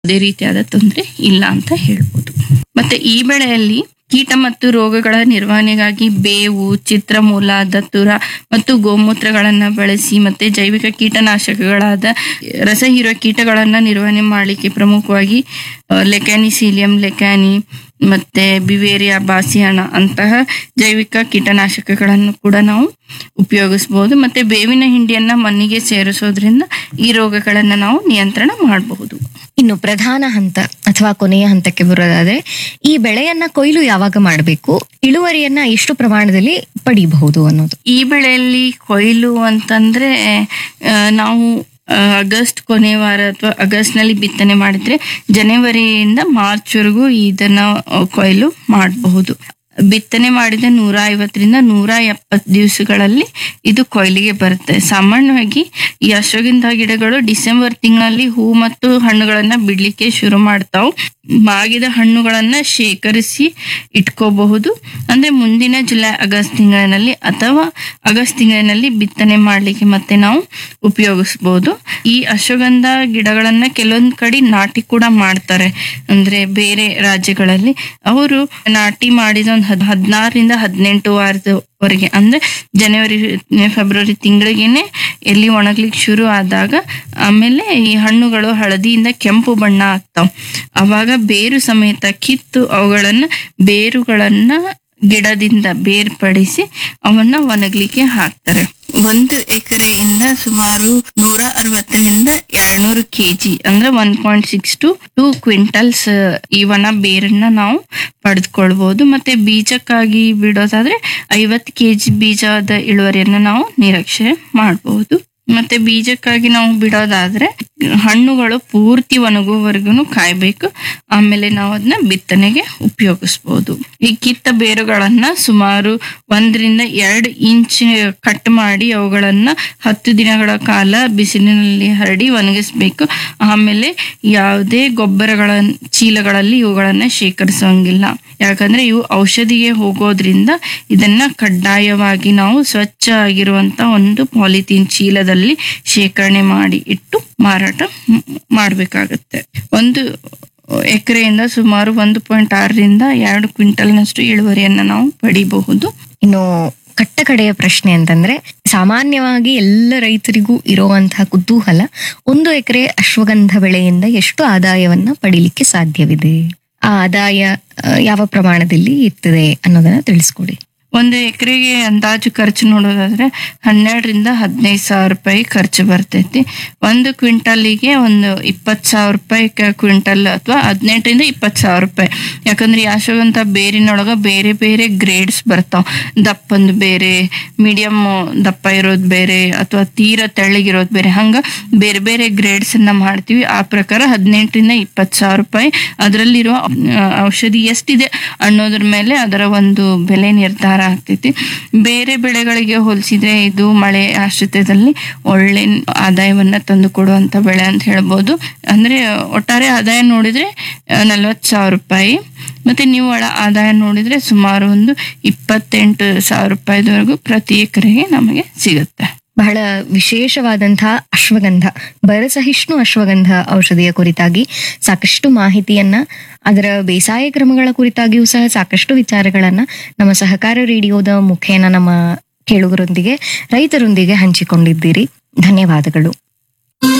ಯಾವುದೇ ರೀತಿಯಾದ ತೊಂದರೆ ಇಲ್ಲ ಅಂತ ಹೇಳ್ಬೋದು ಮತ್ತೆ ಈ ಬೆಳೆಯಲ್ಲಿ ಕೀಟ ಮತ್ತು ರೋಗಗಳ ನಿರ್ವಹಣೆಗಾಗಿ ಬೇವು ಚಿತ್ರಮೂಲ ದತ್ತುರ ಮತ್ತು ಗೋಮೂತ್ರಗಳನ್ನ ಬಳಸಿ ಮತ್ತೆ ಜೈವಿಕ ಕೀಟನಾಶಕಗಳಾದ ರಸ ಹೀರುವ ಕೀಟಗಳನ್ನ ನಿರ್ವಹಣೆ ಮಾಡಲಿಕ್ಕೆ ಪ್ರಮುಖವಾಗಿ ಲೆಕ್ಯಾನಿಸೀಲಿಯಂ ಲೆಕ್ಯಾನಿ ಮತ್ತೆ ಬಿವೇರಿಯಾ ಬಾಸಿಯಾನ ಅಂತಹ ಜೈವಿಕ ಕೀಟನಾಶಕಗಳನ್ನು ಕೂಡ ನಾವು ಉಪಯೋಗಿಸಬಹುದು ಮತ್ತೆ ಬೇವಿನ ಹಿಂಡಿಯನ್ನ ಮಣ್ಣಿಗೆ ಸೇರಿಸೋದ್ರಿಂದ ಈ ರೋಗಗಳನ್ನ ನಾವು ನಿಯಂತ್ರಣ ಮಾಡಬಹುದು ಇನ್ನು ಪ್ರಧಾನ ಹಂತ ಅಥವಾ ಕೊನೆಯ ಹಂತಕ್ಕೆ ಬರೋದಾದ್ರೆ ಈ ಬೆಳೆಯನ್ನ ಕೊಯ್ಲು ಯಾವಾಗ ಮಾಡಬೇಕು ಇಳುವರಿಯನ್ನ ಎಷ್ಟು ಪ್ರಮಾಣದಲ್ಲಿ ಪಡಿಬಹುದು ಅನ್ನೋದು ಈ ಬೆಳೆಯಲ್ಲಿ ಕೊಯ್ಲು ಅಂತಂದ್ರೆ ಆ, ನಾವು ಆ, ಆಗಸ್ಟ್ ಕೊನೆ ವಾರ ಅಥವಾ ಆಗಸ್ಟ್ ನಲ್ಲಿ ಬಿತ್ತನೆ ಮಾಡಿದ್ರೆ ಜನವರಿಯಿಂದ ಮಾರ್ಚ್ ವರೆಗೂ ಇದನ್ನ ಆ, ಕೊಯ್ಲು ಮಾಡಬಹುದು ಬಿತ್ತನೆ ಮಾಡಿದ ನೂರ ಐವತ್ತರಿಂದ ನೂರ ಎಪ್ಪತ್ತು ದಿವಸಗಳಲ್ಲಿ ಇದು ಕೊಯ್ಲಿಗೆ ಬರುತ್ತೆ ಸಾಮಾನ್ಯವಾಗಿ ಈ ಅಶ್ವಗಂಧ ಗಿಡಗಳು ಡಿಸೆಂಬರ್ ತಿಂಗಳಲ್ಲಿ ಹೂ ಮತ್ತು ಹಣ್ಣುಗಳನ್ನ ಬಿಡ್ಲಿಕ್ಕೆ ಶುರು ಮಾಡ್ತಾವ್ ಮಾಗಿದ ಹಣ್ಣುಗಳನ್ನ ಶೇಖರಿಸಿ ಇಟ್ಕೋಬಹುದು ಅಂದ್ರೆ ಮುಂದಿನ ಜುಲೈ ಆಗಸ್ಟ್ ತಿಂಗಳಿನಲ್ಲಿ ಅಥವಾ ಆಗಸ್ಟ್ ತಿಂಗಳಿನಲ್ಲಿ ಬಿತ್ತನೆ ಮಾಡ್ಲಿಕ್ಕೆ ಮತ್ತೆ ನಾವು ಉಪಯೋಗಿಸಬಹುದು ಈ ಅಶ್ವಗಂಧ ಗಿಡಗಳನ್ನ ಕೆಲವೊಂದ್ ಕಡೆ ನಾಟಿ ಕೂಡ ಮಾಡ್ತಾರೆ ಅಂದ್ರೆ ಬೇರೆ ರಾಜ್ಯಗಳಲ್ಲಿ ಅವರು ನಾಟಿ ಮಾಡಿದ ಒಂದು ಹದ್ ಹದಿನಾರರಿಂದ ಹದಿನೆಂಟು ವಾರದವರೆಗೆ ಅಂದ್ರೆ ಜನವರಿ ಫೆಬ್ರವರಿ ತಿಂಗಳಿಗೆನೆ ಎಲ್ಲಿ ಒಣಗ್ಲಿಕ್ಕೆ ಶುರು ಆದಾಗ ಆಮೇಲೆ ಈ ಹಣ್ಣುಗಳು ಹಳದಿಯಿಂದ ಕೆಂಪು ಬಣ್ಣ ಆಗ್ತಾವ ಅವಾಗ ಬೇರು ಸಮೇತ ಕಿತ್ತು ಅವುಗಳನ್ನ ಬೇರುಗಳನ್ನ ಗಿಡದಿಂದ ಬೇರ್ಪಡಿಸಿ ಅವನ್ನ ಒಣಗ್ಲಿಕ್ಕೆ ಹಾಕ್ತಾರೆ ಒಂದು ಎಕರೆಯಿಂದ ಸುಮಾರು ನೂರ ಅರವತ್ತರಿಂದ ಎರಡ್ನೂರು ಕೆಜಿ ಅಂದ್ರೆ one point six to two quintals ಈ ಒಣ ಬೇರನ್ನ ನಾವು ಪಡೆದುಕೊಳ್ಬಹುದು ಮತ್ತೆ ಬೀಜಕ್ಕಾಗಿ ಬಿಡೋದಾದ್ರೆ ಐವತ್ತು ಕೆಜಿ ಬೀಜದ ಇಳುವರಿಯನ್ನ ನಾವು ನಿರೀಕ್ಷೆ ಮಾಡಬಹುದು ಮತ್ತೆ ಬೀಜಕ್ಕಾಗಿ ನಾವು ಬಿಡೋದಾದ್ರೆ ಹಣ್ಣುಗಳು ಪೂರ್ತಿ ಒಣಗುವವರೆಗೂ ಕಾಯ್ಬೇಕು ಆಮೇಲೆ ನಾವು ಅದನ್ನ ಬಿತ್ತನೆಗೆ ಉಪಯೋಗಿಸ್ಬೋದು ಈ ಕಿತ್ತ ಬೇರುಗಳನ್ನ ಸುಮಾರು ಒಂದರಿಂದ ಎರಡು ಇಂಚ್ ಕಟ್ ಮಾಡಿ ಅವುಗಳನ್ನ ಹತ್ತು ದಿನಗಳ ಕಾಲ ಬಿಸಿಲಿನಲ್ಲಿ ಹರಡಿ ಒಣಗಿಸ್ಬೇಕು ಆಮೇಲೆ ಯಾವುದೇ ಗೊಬ್ಬರಗಳ ಚೀಲಗಳಲ್ಲಿ ಇವುಗಳನ್ನ ಶೇಖರಿಸೋಂಗಿಲ್ಲ ಯಾಕಂದ್ರೆ ಇವು ಔಷಧಿಗೆ ಹೋಗೋದ್ರಿಂದ ಇದನ್ನ ಕಡ್ಡಾಯವಾಗಿ ನಾವು ಸ್ವಚ್ಛ ಆಗಿರುವಂತ ಒಂದು ಪಾಲಿಥೀನ್ ಚೀಲದಲ್ಲಿ ಶೇಖರಣೆ ಮಾಡಿ ಇಟ್ಟು ಮಾರಾಟ ಮ್- ಮಾಡ್ಬೇಕಾಗತ್ತೆ ಒಂದು ಎಕರೆಯಿಂದ ಸುಮಾರು ಒಂದು ಪಾಯಿಂಟ್ ಆರರಿಂದ ಎರಡು ಕ್ವಿಂಟಲ್ನಷ್ಟು ಇಳುವರಿಯನ್ನ ನಾವು ಪಡಿಬಹುದು ಇನ್ನು ಕಟ್ಟ ಕಡೆಯ ಪ್ರಶ್ನೆ ಅಂತಂದ್ರೆ ಸಾಮಾನ್ಯವಾಗಿ ಎಲ್ಲ ರೈತರಿಗೂ ಇರುವಂತಹ ಕುತೂಹಲ ಒಂದು ಎಕರೆ ಅಶ್ವಗಂಧ ಬೆಳೆಯಿಂದ ಎಷ್ಟು ಆದಾಯವನ್ನ ಪಡಿಲಿಕ್ಕೆ ಸಾಧ್ಯವಿದೆ ಆ ಆದಾಯ ಆ, ಯಾವ ಪ್ರಮಾಣದಲ್ಲಿ ಇರ್ತದೆ ಅನ್ನೋದನ್ನ ತಿಳಿಸ್ಕೊಡಿ ಒಂದು ಎಕರೆಗೆ ಅಂದಾಜು ಖರ್ಚು ನೋಡೋದಾದ್ರೆ ಹನ್ನೆರಡರಿಂದ ಹದಿನೈದು ಸಾವಿರ ರೂಪಾಯಿ ಖರ್ಚು ಬರ್ತೈತಿ ಒಂದು ಕ್ವಿಂಟಲಿಗೆ ಒಂದು ಇಪ್ಪತ್ತು ಸಾವಿರ ರೂಪಾಯಿ ಕ- ಕ್ವಿಂಟಲ್ ಅಥವಾ ಹದಿನೆಂಟರಿಂದ ಇಪ್ಪತ್ತು ಸಾವಿರ ರೂಪಾಯಿ ಯಾಕಂದ್ರೆ ಯಾಶವಂತ ಬೇರಿನೊಳಗ ಬೇರೆ ಬೇರೆ ಗ್ರೇಡ್ಸ್ ಬರ್ತಾವ ದಪ್ಪಂದು ಬೇರೆ ಮೀಡಿಯಮ್ ದಪ್ಪ ಇರೋದು ಬೇರೆ ಅಥವಾ ತೀರ ತೆಳ್ಳಗಿರೋದು ಬೇರೆ ಹಂಗ ಬೇರೆ ಬೇರೆ ಗ್ರೇಡ್ಸ್ ಅನ್ನ ಮಾಡ್ತೀವಿ ಆ ಪ್ರಕಾರ ಹದಿನೆಂಟರಿಂದ ಇಪ್ಪತ್ತು ಸಾವಿರ ರೂಪಾಯಿ ಅದರಲ್ಲಿರುವ ಔಷಧಿ ಎಷ್ಟಿದೆ ಅನ್ನೋದ್ರ ಮೇಲೆ ಅದರ ಒಂದು ಬೆಲೆ ನಿರ್ಧಾರ ಆಗ್ತೈತಿ ಬೇರೆ ಬೆಳೆಗಳಿಗೆ ಹೋಲಿಸಿದ್ರೆ ಇದು ಮಳೆ ಆಶ್ರಿತದಲ್ಲಿ ಒಳ್ಳೆ ಆದಾಯವನ್ನ ತಂದು ಕೊಡುವಂತ ಬೆಳೆ ಅಂತ ಹೇಳ್ಬೋದು ಅಂದ್ರೆ ಒಟ್ಟಾರೆ ಆದಾಯ ನೋಡಿದ್ರೆ ನಲ್ವತ್ತು ಸಾವಿರ ರೂಪಾಯಿ ಮತ್ತೆ ನಿವ್ವಳ ಆದಾಯ ನೋಡಿದ್ರೆ ಸುಮಾರು ಒಂದು ಇಪ್ಪತ್ತೆಂಟು ಸಾವಿರ ರೂಪಾಯಿದವರೆಗೂ ಪ್ರತಿ ಎಕರೆಗೆ ನಮಗೆ ಸಿಗುತ್ತೆ ಬಹಳ ವಿಶೇಷವಾದಂತಹ ಅಶ್ವಗಂಧ ಬರಸಹಿಷ್ಣು ಅಶ್ವಗಂಧ ಔಷಧಿಯ ಕುರಿತಾಗಿ ಸಾಕಷ್ಟು ಮಾಹಿತಿಯನ್ನ ಅದರ ಬೇಸಾಯ ಕ್ರಮಗಳ ಕುರಿತಾಗಿಯೂ ಸಹ ಸಾಕಷ್ಟು ವಿಚಾರಗಳನ್ನ ನಮ್ಮ ಸಹಕಾರ ರೇಡಿಯೋದ ಮುಖೇನ ನಮ್ಮ ಕೇಳುಗರೊಂದಿಗೆ ರೈತರೊಂದಿಗೆ ಹಂಚಿಕೊಂಡಿದ್ದೀರಿ ಧನ್ಯವಾದಗಳು